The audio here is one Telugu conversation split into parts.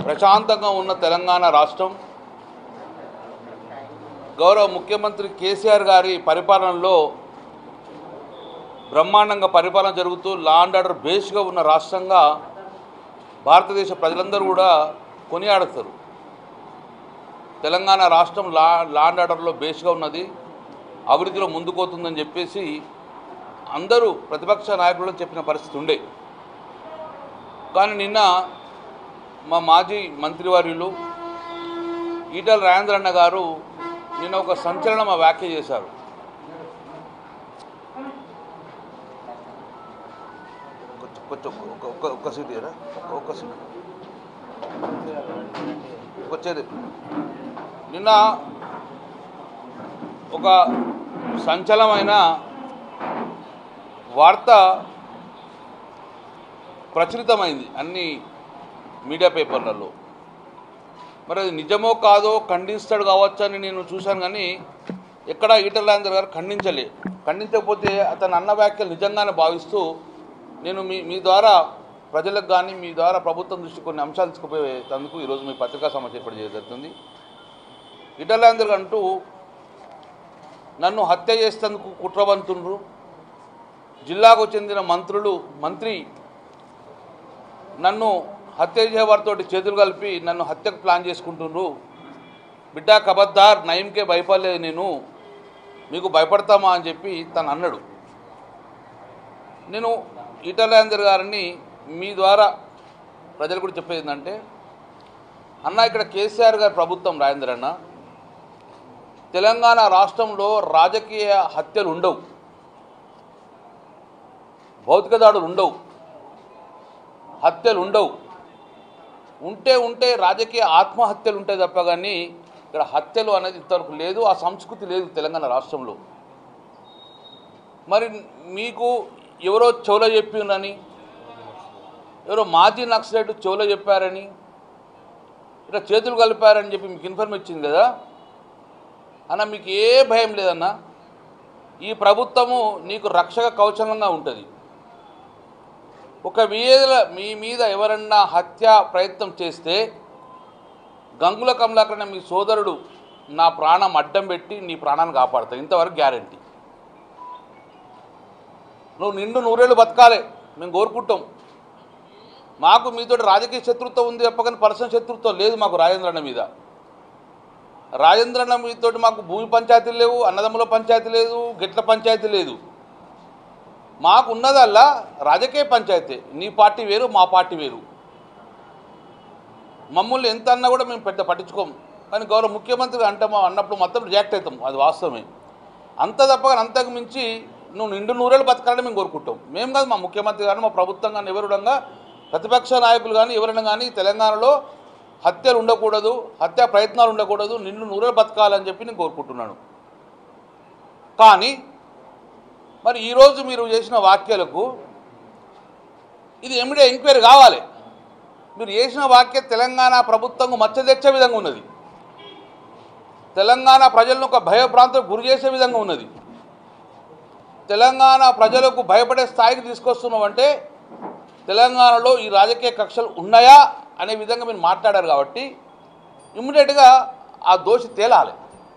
ప్రశాంతంగా ఉన్న తెలంగాణ రాష్ట్రం గౌరవ ముఖ్యమంత్రి కేసీఆర్ గారి పరిపాలనలో బ్రహ్మాండంగా పరిపాలన జరుగుతూ లా అండ్ ఆర్డర్ బేస్గా ఉన్న రాష్ట్రంగా భారతదేశ ప్రజలందరూ కూడా కొనియాడుతారు తెలంగాణ రాష్ట్రం లా లా అండ్ ఆర్డర్లో బేస్గా ఉన్నది అభివృద్ధిలో ముందుకోతుందని చెప్పేసి అందరూ ప్రతిపక్ష నాయకులు చెప్పిన పరిస్థితి ఉండే కానీ నిన్న మా మాజీ మంత్రివర్యులు ఈటల రాజేంద్రన్న గారు నిన్న ఒక సంచలనం వ్యాఖ్య చేశారు కొంచెం కొంచెం ఒక- ఒక ఒక్క సీట్ ఇయ్యరా? ఒక్క- ఒక్క సీట్ వచ్చేది నిన్న ఒక సంచలనమైన వార్త ప్రచురితమైంది అన్ని మీడియా పేపర్లలో మరి అది నిజమో కాదో ఖండిస్తాడు కావచ్చు అని నేను చూశాను కానీ ఎక్కడ ఈటల రాజేందర్ గారు ఖండించలే ఖండించకపోతే అతను అన్న వ్యాఖ్యలు నిజంగానే భావిస్తూ నేను మీ మీ ద్వారా ప్రజలకు కానీ మీ ద్వారా ప్రభుత్వం దృష్టి కొన్ని అంశాలు తీసుకుపోయేందుకు ఈరోజు మీ పత్రికా సమాచారం ఏర్పాటు చేయడం జరుగుతుంది ఈటల రాజేందర్ గారు అంటూ నన్ను హత్య చేసేందుకు కుట్రవంతుండ్రు జిల్లాకు చెందిన మంత్రులు మంత్రి నన్ను హత్య చేసేవారితో చేతులు కలిపి నన్ను హత్యకు ప్లాన్ చేసుకుంటుండ్రు బిడ్డ కబద్దార్ నయంకే భయపడలేదు నేను మీకు భయపడతామా అని చెప్పి తను అన్నాడు నేను ఈటలాందర్ గారిని మీ ద్వారా ప్రజలు కూడా చెప్పేది ఏంటంటే అన్న ఇక్కడ కేసీఆర్ గారి ప్రభుత్వం రాజేంద్ర అన్న తెలంగాణ రాష్ట్రంలో రాజకీయ హత్యలు ఉండవు భౌతిక దాడులు ఉండవు హత్యలు ఉండవు ఉంటే ఉంటే రాజకీయ ఆత్మహత్యలు ఉంటాయి తప్ప కానీ ఇక్కడ హత్యలు అనేది ఇంతవరకు లేదు ఆ సంస్కృతి లేదు తెలంగాణ రాష్ట్రంలో మరి మీకు ఎవరో చెవులో చెప్పిందని ఎవరో మాజీ నక్సలైట్ చెవులో చెప్పారని ఇట్లా చేతులు కలిపారని చెప్పి మీకు ఇన్ఫర్మేషన్ ఇచ్చింది కదా అన్న మీకు ఏ భయం లేదన్న ఈ ప్రభుత్వము నీకు రక్షక కౌశలంగా ఉంటుంది ఒక మీద మీ మీద ఎవరన్నా హత్య ప్రయత్నం చేస్తే గంగుల కమలాకరణ మీ సోదరుడు నా ప్రాణం అడ్డం పెట్టి నీ ప్రాణాన్ని కాపాడుతావు ఇంతవరకు గ్యారంటీ నువ్వు నిండు నూరేళ్ళు బతకాలి మేము కోరుకుంటాం మాకు మీతో రాజకీయ శత్రుత్వం ఉంది చెప్పకని పర్సనల్ శత్రుత్వం లేదు మాకు రాజేంద్రన్న మీద రాజేంద్రన్న మీతో మాకు భూమి పంచాయతీలు లేవు అన్నదమ్ముల పంచాయతీ లేదు గిట్ల పంచాయతీ లేదు మాకు ఉన్నదల్లా రాజకీయ పంచాయతీ నీ పార్టీ వేరు మా పార్టీ వేరు మమ్మల్ని ఎంత అన్నా కూడా మేము పెద్ద పట్టించుకోము కానీ గౌరవ ముఖ్యమంత్రి అంటే మా అన్నప్పుడు మొత్తం రియాక్ట్ అవుతాం అది వాస్తవమే అంత తప్ప అంతకు మించి నువ్వు నిండు నూరేళ్ళు బతకాలని మేము కోరుకుంటాం మేము కాదు మా ముఖ్యమంత్రి కానీ మా ప్రభుత్వం కానీ ఎవరుడంగా ప్రతిపక్ష నాయకులు కానీ ఎవరైనా కానీ తెలంగాణలో హత్యలు ఉండకూడదు హత్యా ప్రయత్నాలు ఉండకూడదు నిండు నూరేళ్ళు బతకాలని చెప్పి నేను కోరుకుంటున్నాను కానీ మరి ఈరోజు మీరు చేసిన వాక్యాలకు ఇది ఎమిడే ఎంక్వైరీ కావాలి మీరు చేసిన వాక్య తెలంగాణ ప్రభుత్వం మచ్చ తెచ్చే విధంగా ఉన్నది తెలంగాణ ప్రజలను ఒక భయభ్రాంతం గురి చేసే విధంగా ఉన్నది తెలంగాణ ప్రజలకు భయపడే స్థాయికి తీసుకొస్తున్నామంటే తెలంగాణలో ఈ రాజకీయ కక్షలు ఉన్నాయా అనే విధంగా మీరు మాట్లాడారు కాబట్టి ఇమ్మీడియట్గా ఆ దోషి తేలాలి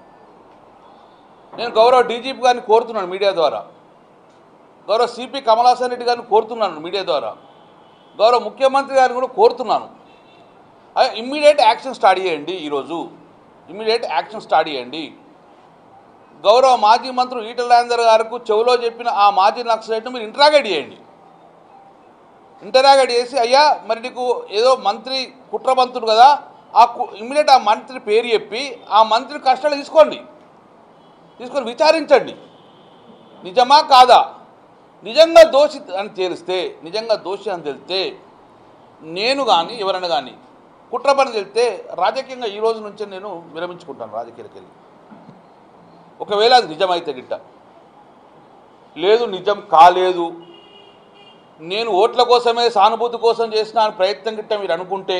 నేను గౌరవ డీజీపీ గారిని కోరుతున్నాను మీడియా ద్వారా గౌరవ సిపి కమలాసన్ రెడ్డి గారిని కోరుతున్నాను మీడియా ద్వారా గౌరవ ముఖ్యమంత్రి గారిని కూడా కోరుతున్నాను ఇమ్మీడియట్ యాక్షన్ స్టార్ట్ చేయండి ఈరోజు ఇమ్మీడియట్ యాక్షన్ స్టార్ట్ చేయండి గౌరవ మాజీ మంత్రి ఈటల రాజేందర్ గారికి చెవులో చెప్పిన ఆ మాజీ నక్సలైట్ను మీరు ఇంటరాగేట్ చేయండి ఇంటరాగేట్ చేసి అయ్యా మరి నీకు ఏదో మంత్రి కుట్రబంతుడు కదా ఆ ఇమ్మీడియట్ ఆ మంత్రి పేరు చెప్పి ఆ మంత్రి కష్టాలు తీసుకోండి తీసుకొని విచారించండి నిజమా కాదా నిజంగా దోషి అని తేలిస్తే నిజంగా దోషి అని తెలిస్తే నేను కానీ ఎవరైనా కానీ కుట్ర పని తెలిస్తే రాజకీయంగా ఈ రోజు నుంచే నేను విరమించుకుంటాను రాజకీయాలకు వెళ్ళి ఒకవేళ అది నిజమైతే గిట్ట లేదు నిజం కాలేదు నేను ఓట్ల కోసమే సానుభూతి కోసం చేసిన అని ప్రయత్నం గిట్ట మీరు అనుకుంటే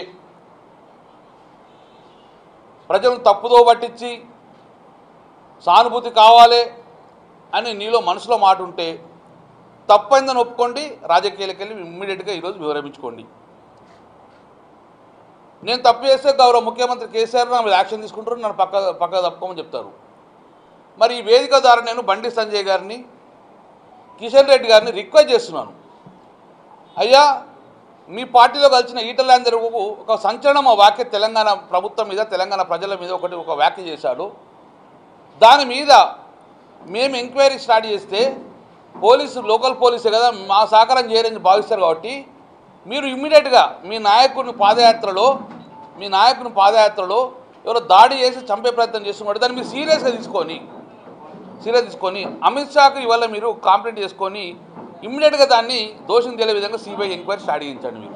ప్రజలను తప్పుదో పట్టించి సానుభూతి కావాలి అని నీలో మనసులో మాట ఉంటే తప్పైందని ఒప్పుకోండి రాజకీయాలకు వెళ్ళి ఇమ్మీడియట్గా ఈరోజు వివరించుకోండి నేను తప్పు చేస్తే గౌరవ ముఖ్యమంత్రి కేసీఆర్ నా మీద యాక్షన్ తీసుకుంటారు నన్ను పక్క పక్క తప్పుకోమని చెప్తారు మరి ఈ వేదిక ద్వారా నేను బండి సంజయ్ గారిని కిషన్ రెడ్డి గారిని రిక్వెస్ట్ చేస్తున్నాను అయ్యా మీ పార్టీలో కలిసిన ఈటలందరూ ఒక సంచలనం ఆ వ్యాఖ్య తెలంగాణ ప్రభుత్వం మీద తెలంగాణ ప్రజల మీద ఒకటి ఒక వ్యాఖ్య చేశాడు దాని మీద మేము ఎంక్వైరీ స్టార్ట్ చేస్తే పోలీసు లోకల్ పోలీసే కదా మా సహకారం చేయరని భావిస్తారు కాబట్టి మీరు ఇమ్మీడియట్గా మీ నాయకుడిని పాదయాత్రలో మీ నాయకుని పాదయాత్రలో ఎవరో దాడి చేసి చంపే ప్రయత్నం చేస్తున్నాడు దాన్ని మీరు సీరియస్గా తీసుకొని సీరియస్ తీసుకొని అమిత్ షాకు ఇవాళ మీరు కాంప్లైంట్ చేసుకొని ఇమ్మీడియట్గా దాన్ని దోషం తెలియ విధంగా సిబిఐ ఎంక్వైరీ స్టార్ట్ చేయించండి మీరు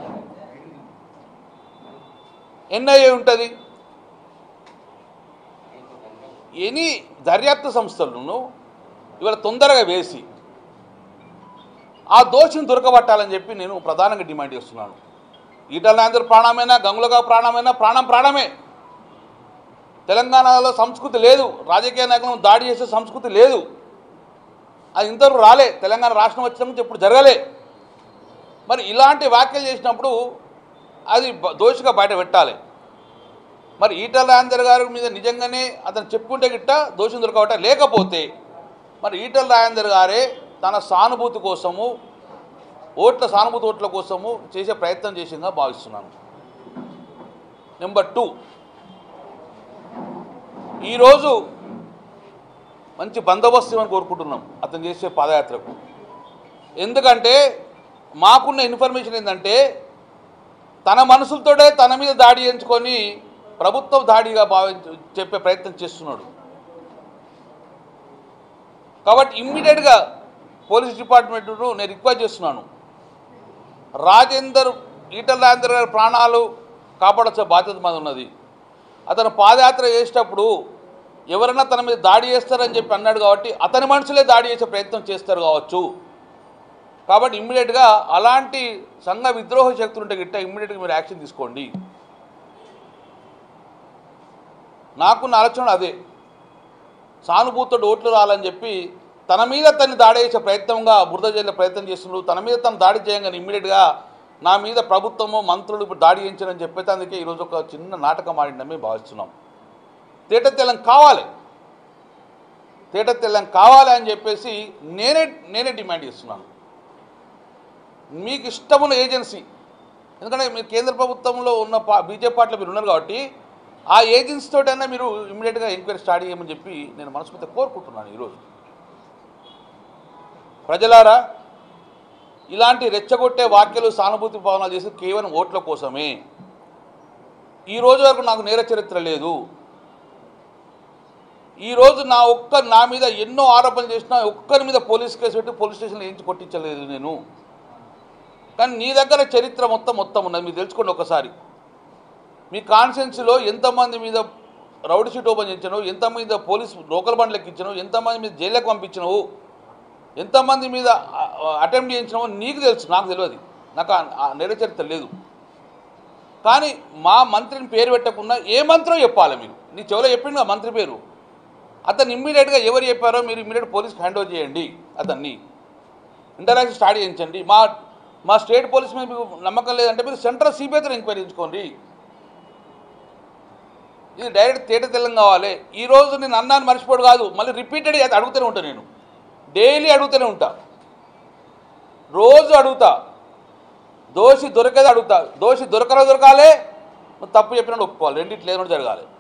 ఎన్ఐఏ ఉంటుంది ఎనీ దర్యాప్తు సంస్థలను ఇవాళ తొందరగా వేసి ఆ దోషిని దొరకబట్టాలని చెప్పి నేను ప్రధానంగా డిమాండ్ చేస్తున్నాను ఈటల నాందర్ ప్రాణమైనా గంగులగా ప్రాణమైనా ప్రాణం ప్రాణమే తెలంగాణలో సంస్కృతి లేదు రాజకీయ నాయకులను దాడి చేసే సంస్కృతి లేదు అది ఇంతవరకు రాలే తెలంగాణ రాష్ట్రం వచ్చిన నుంచి ఎప్పుడు జరగలే మరి ఇలాంటి వ్యాఖ్యలు చేసినప్పుడు అది బ- దోషిగా బయట పెట్టాలి మరి ఈటల రాజేందర్ గారి మీద నిజంగానే అతను చెప్పుకుంటే గిట్ట దోషం దొరకబట్ట లేకపోతే మరి ఈటల రాజేందర్ గారే తన సానుభూతి కోసము ఓట్ల సానుభూతి ఓట్ల కోసము చేసే ప్రయత్నం చేసిందిగా భావిస్తున్నాను నెంబర్ టూ ఈరోజు మంచి బందోబస్తు ఇవ్వని కోరుకుంటున్నాం అతను చేసే పాదయాత్రకు ఎందుకంటే మాకున్న ఇన్ఫర్మేషన్ ఏంటంటే తన మనసులతోటే తన మీద దాడి చేయించుకొని ప్రభుత్వం దాడిగా భావించ చెప్పే ప్రయత్నం చేస్తున్నాడు కాబట్టి ఇమ్మీడియట్గా పోలీస్ డిపార్ట్మెంట్ను నేను రిక్వెస్ట్ చేస్తున్నాను రాజేందర్ ఈటల రాజేందర్ గారి ప్రాణాలు కాపాడాల్సిన బాధ్యత మీద ఉన్నది అతను పాదయాత్ర చేసేటప్పుడు ఎవరైనా తన మీద దాడి చేస్తారని చెప్పి అన్నాడు కాబట్టి అతని మనుషులే దాడి చేసే ప్రయత్నం చేస్తారు కావచ్చు కాబట్టి ఇమ్మీడియట్గా అలాంటి సంఘ విద్రోహ శక్తులు ఉంటే గిట్ట ఇమ్మీడియట్గా మీరు యాక్షన్ తీసుకోండి నాకున్న ఆలోచన అదే సానుభూతుడు ఓట్లు రాలని చెప్పి తన మీద తను దాడి చేసే ప్రయత్నంగా బురద చేసే ప్రయత్నం చేస్తున్నాడు తన మీద తను దాడి చేయగానే ఇమ్మీడియట్గా నా మీద ప్రభుత్వము మంత్రులు ఇప్పుడు దాడి చేయించారని చెప్పేసి అందుకే ఈరోజు ఒక చిన్న నాటకం ఆడిందని మేము భావిస్తున్నాం తేట తెల్లం కావాలి తేట తెల్లం కావాలి అని చెప్పేసి నేనే నేనే డిమాండ్ చేస్తున్నాను మీకు ఇష్టమున్న ఏజెన్సీ ఎందుకంటే మీరు కేంద్ర ప్రభుత్వంలో ఉన్న పా బీజేపీ పార్టీలో మీరు ఉన్నారు కాబట్టి ఆ ఏజెన్సీ తోటైనా మీరు ఇమ్మీడియట్గా ఎంక్వైరీ స్టార్ట్ చేయమని చెప్పి నేను మనస్ఫూర్తిగా కోరుకుంటున్నాను ఈరోజు ప్రజలారా ఇలాంటి రెచ్చగొట్టే వాక్యాలు సానుభూతి భావనాలు చేసి కేవలం ఓట్ల కోసమే ఈ రోజు వరకు నాకు నేర చరిత్ర లేదు ఈ రోజు నా ఒక్క నా మీద ఎన్నో ఆరోపణలు చేసినా ఒక్కరి మీద పోలీస్ కేసు పెట్టి పోలీస్ స్టేషన్లో ఏంచి కొట్టించలేదు నేను కానీ నీ దగ్గర చరిత్ర మొత్తం మొత్తం ఉన్నది మీరు తెలుసుకోండి ఒకసారి మీ కాన్స్టిట్యున్సీలో ఎంతమంది మీద రౌడీ షీట్ ఓపెన్ చేయించినావు ఎంతమంది మీద పోలీస్ లోకల్ బండ్లు ఎక్కించినావు ఎంతమంది మీద జైలుకి పంపించినావు ఎంతమంది మీద అటెంప్ట్ చేయించినావో నీకు తెలుసు నాకు తెలియదు నాకు ఆ- ఆ నేర చరిత్ర లేదు కానీ మా మంత్రిని పేరు పెట్టకుండా ఏ మంత్రో చెప్పాలి మీరు నీ చెవిలో చెప్పింది కదా మంత్రి పేరు అతను ఇమ్మీడియట్గా ఎవరు చెప్పారో మీరు ఇమ్మీడియట్ పోలీస్కి హ్యాండ్ ఓవర్ చేయండి అతన్ని ఇంటరాక్షన్ స్టార్ట్ చేయించండి మా మా స్టేట్ పోలీస్ మీద మీకు నమ్మకం లేదంటే మీరు సెంట్రల్ సిబిఐతో ఎంక్వైరీ చేయించుకోండి ఇది డైరెక్ట్ తేట తెల్లం కావాలి ఈ రోజు నేను అన్నాను మర్చిపోడు కాదు మళ్ళీ రిపీటెడ్ అది అడుగుతూనే ఉంటాను నేను డైలీ అడుగుతూనే ఉంటా రోజు అడుగుతా దోషి దొరికేది అడుగుతా దోషి దొరకరా దొరకాలి నువ్వు తప్పు చెప్పినట్టు ఒప్పుకోవాలి రెండిట్లు లేనట్టు జరగాలి